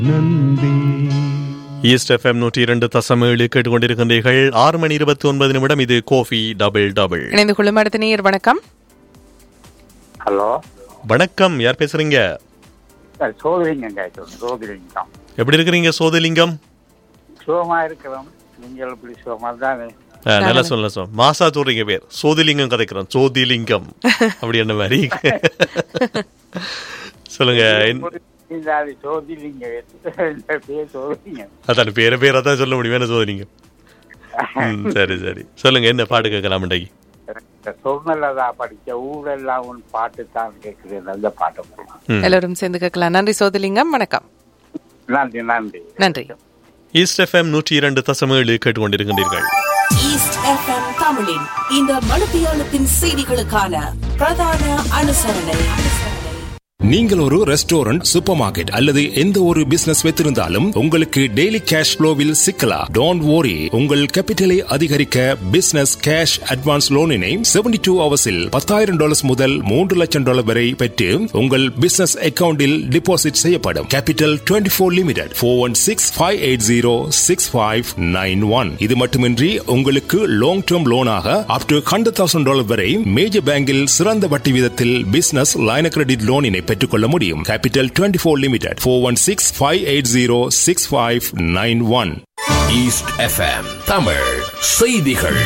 Nandi east FM நூற்றி இரண்டு தசம் ஏழு கேட்டுக்கொண்டிருக்கின்றீர்கள் ஆறு மணி இருபத்தி ஒன்பது நிமிடம் இது கோஃபி டபுள் டபுள் இணைந்து கொள்ளும் அடுத்த நேயர் வணக்கம் ஹலோ வணக்கம் யார் பேசுறீங்க சார் சோதரிங்கம் கேட்டோம் சோதரிங்கம் எப்படி இருக்கிறீங்க சோதலிங்கம் சுகமா இருக்கிறோம் நீங்கள் இப்படி சுகமா தானே ஆ, நல்லா சொல்ல சொல் மாசா சொல்றீங்க பேர் சோதிலிங்கம் கதைக்கிறோம் சோதிலிங்கம் அப்படி என்ன மாதிரி சொல்லுங்க என்ன- இந்த சோதிலிங்க பேர் சோதரிங்கம் அதான் பேர பேரை தான் சொல்ல முடியும் என்ன சோதிலிங்கம் ம், சரி சரி சொல்லுங்க என்ன பாட்டு கேட்கலாம் இன்றைக்கு சொன்னலதா படிச்ச ஊரெல்லாம் உன் பாட்டு தான் கேட்கிறேன் நல்ல பாட்டு போடலாம் ம். எல்லோரும் சேர்ந்து கேட்கலாம் நன்றி சோதிலிங்கம் வணக்கம் நன்றி நன்றி நன்றி ஈஸ்ட் எஃப்எம் நூற்றி இரண்டு தசம் ஏழு கேட்டுக்கொண்டிருக்கின்றீர்கள் ஈஸ்ட் எஃப்எம் தமிழின் இந்த மனுபியாளத்தின் செய்திகளுக்கான பிரதான அனுசரணை நீங்கள் ஒரு ரெஸ்டாரண்ட் சூப்பர் மார்க்கெட் அல்லது எந்த ஒரு பிசினஸ் வைத்திருந்தாலும் உங்களுக்கு டெய்லி கேஷ் ஃப்ளோவில் சிக்கலாம் டோன்ட் worry உங்கள் கேபிட்டலை அதிகரிக்க பிசினஸ் கேஷ் அட்வான்ஸ் லோனினை 72 டூ ஹவர்ஸில் பத்தாயிரம் டாலர்ஸ் முதல் மூன்று லட்சம் டாலர் வரை பெற்று உங்கள் பிசினஸ் அக்கவுண்டில் டிபாசிட் செய்யப்படும் capital 24 four limited four one six five eight zero six five nine one இது மட்டுமின்றி உங்களுக்கு லாங் டேர்ம் லோனாக up to hundred thousand dollar வரை மேஜர் பேங்கில் சிறந்த வட்டி வீதத்தில் பிசினஸ் லைன கிரெடிட் லோனினை பெற்றுக்கொள்ள முடியும் capital 24 four limited four one six five eight zero six five nine one East FM Tamil செய்திகள்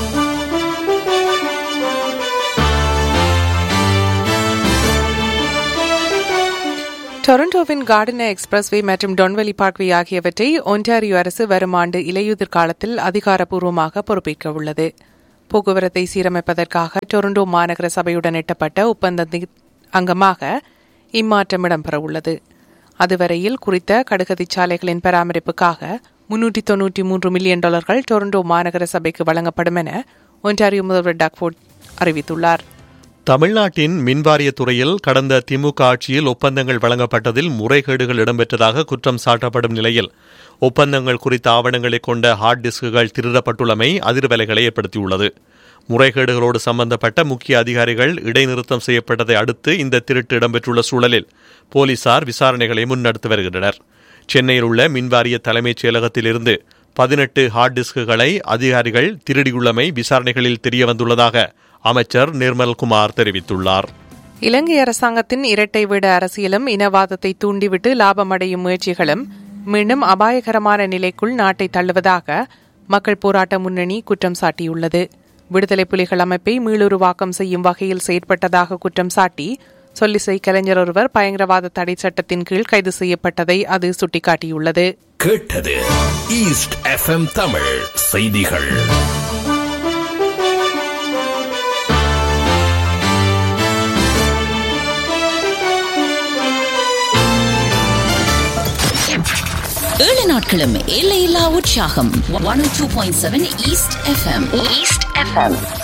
டொரண்டோவின் கார்டனர் எக்ஸ்பிரஸ்வே மற்றும் டொன்வெலி பார்க்வே ஆகியவற்றை ஒன்டாரியோ அரசு வரும் ஆண்டு இலையுதிர் காலத்தில் அதிகாரப்பூர்வமாக பொறுப்பேற்க உள்ளது போக்குவரத்தை சீரமைப்பதற்காக டொரண்டோ மாநகர சபையுடன் எட்டப்பட்ட ஒப்பந்தத்தின் அங்கமாக இம்மாற்றம் இடம்பெற உள்ளது அதுவரையில் குறித்த கடுகதி சாலைகளின் பராமரிப்புக்காக முன்னூற்றி தொன்னூற்றி மூன்று மில்லியன் டாலர்கள் டொரண்டோ மாநகர சபைக்கு வழங்கப்படும் என ஒன்டாரியோ முதல்வர் டாக்ஃபோர்ட் அறிவித்துள்ளார் தமிழ்நாட்டின் மின்வாரிய துறையில் கடந்த திமுக ஆட்சியில் ஒப்பந்தங்கள் வழங்கப்பட்டதில் முறைகேடுகள் இடம்பெற்றதாக குற்றம் சாட்டப்படும் நிலையில் ஒப்பந்தங்கள் குறித்த ஆவணங்களை கொண்ட ஹார்ட் டிஸ்குகள் திருடப்பட்டுள்ளமை அதிர்வலைகளை ஏற்படுத்தியுள்ளது முறைகேடுகளோடு சம்பந்தப்பட்ட முக்கிய அதிகாரிகள் இடைநிறுத்தம் செய்யப்பட்டதை அடுத்து இந்த திருட்டு இடம்பெற்றுள்ள சூழலில் போலீசார் விசாரணைகளை முன்னெடுத்து வருகின்றனர் சென்னையில் உள்ள மின்வாரிய தலைமைச் செயலகத்திலிருந்து பதினெட்டு ஹார்ட் டிஸ்குகளை அதிகாரிகள் திருடியுள்ளமை விசாரணைகளில் தெரியவந்துள்ளதாக அமைச்சர் நிர்மல்குமார் தெரிவித்துள்ளார் இலங்கை அரசாங்கத்தின் இரட்டை வீடு அரசியலும் இனவாதத்தை தூண்டிவிட்டு லாபமடையும் முயற்சிகளும் மீண்டும் அபாயகரமான நிலைக்குள் நாட்டை தள்ளுவதாக மக்கள் போராட்ட முன்னணி குற்றம் சாட்டியுள்ளது விடுதலை புலிகள் அமைப்பை மீளுருவாக்கம் செய்யும் வகையில் செயற்பட்டதாக குற்றம் சாட்டி சொல்லிசை கலைஞர் ஒருவர் பயங்கரவாத தடை சட்டத்தின் கீழ் கைது செய்யப்பட்டதை அது சுட்டிக்காட்டியுள்ளது கேட்டது ஈஸ்ட் எஃப்எம் தமிழ் செய்திகள் ஏழு நாட்களும் எல்லையில்லா உற்சாகம் one two point seven East FM East FM